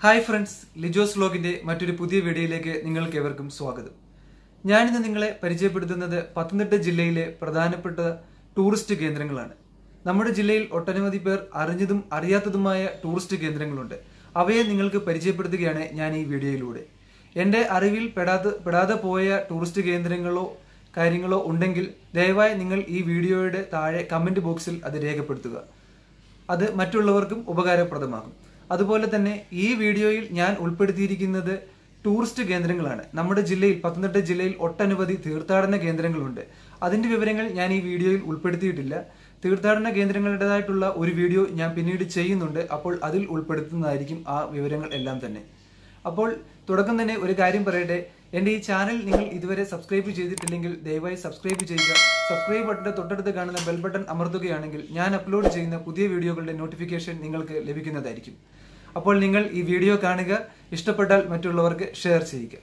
hi friends ലിജോസ് വ്ലോഗിന്റെ മറ്റൊരു പുതിയ വീഡിയോയിലേക്ക് നിങ്ങൾക്ക് ഏവർക്കും സ്വാഗതം ഞാനിന്ന് നിങ്ങളെ പരിചയപ്പെടുത്തുന്നത് പത്തനംതിട്ട ജില്ലയിലെ പ്രധാനപ്പെട്ട ടൂറിസ്റ്റ് കേന്ദ്രങ്ങളാണ് നമ്മുടെ ജില്ലയിൽ ഒട്ടനവധി പേർ അറിഞ്ഞതും അറിയാത്തതുമായ ടൂറിസ്റ്റ് കേന്ദ്രങ്ങളുണ്ട് അവയെ നിങ്ങൾക്ക് പരിചയപ്പെടുത്തുകയാണ് ഞാൻ ഈ വീഡിയോയിലൂടെ എന്റെ അറിവിൽ പെടാതെ പെടാതെ പോയ ടൂറിസ്റ്റ് കേന്ദ്രങ്ങളോ കാര്യങ്ങളോ ഉണ്ടെങ്കിൽ ദയവായി നിങ്ങൾ ഈ വീഡിയോയുടെ താഴെ കമന്റ് ബോക്സിൽ അത് രേഖപ്പെടുത്തുക അത് മറ്റുള്ളവർക്കും ഉപകാരപ്രദമാകും അതുപോലെ തന്നെ ഈ വീഡിയോയിൽ ഞാൻ ഉൾപ്പെടുത്തിയിരിക്കുന്നത് ടൂറിസ്റ്റ് കേന്ദ്രങ്ങളാണ് നമ്മുടെ ജില്ലയിൽ പത്തനംതിട്ട ജില്ലയിൽ ഒട്ടനവധി തീർത്ഥാടന കേന്ദ്രങ്ങളുണ്ട് അതിന്റെ വിവരങ്ങൾ ഞാൻ ഈ വീഡിയോയിൽ ഉൾപ്പെടുത്തിയിട്ടില്ല തീർത്ഥാടന കേന്ദ്രങ്ങളുടേതായിട്ടുള്ള ഒരു വീഡിയോ ഞാൻ പിന്നീട് ചെയ്യുന്നുണ്ട് അപ്പോൾ അതിൽ ഉൾപ്പെടുത്തുന്നതായിരിക്കും ആ വിവരങ്ങൾ എല്ലാം തന്നെ അപ്പോൾ തുടക്കം തന്നെ ഒരു കാര്യം പറയട്ടെ എന്റെ ഈ ചാനൽ നിങ്ങൾ ഇതുവരെ സബ്സ്ക്രൈബ് ചെയ്തിട്ടില്ലെങ്കിൽ ദയവായി സബ്സ്ക്രൈബ് ചെയ്യുക സബ്സ്ക്രൈബ് ബട്ടന്റെ തൊട്ടടുത്ത് കാണുന്ന ബെൽ ബട്ടൺ അമർത്തുകയാണെങ്കിൽ ഞാൻ അപ്ലോഡ് ചെയ്യുന്ന പുതിയ വീഡിയോകളുടെ നോട്ടിഫിക്കേഷൻ നിങ്ങൾക്ക് ലഭിക്കുന്നതായിരിക്കും അപ്പോൾ നിങ്ങൾ ഈ വീഡിയോ കാണുക ഇഷ്ടപ്പെട്ടാൽ മറ്റുള്ളവർക്ക് ഷെയർ ചെയ്യുക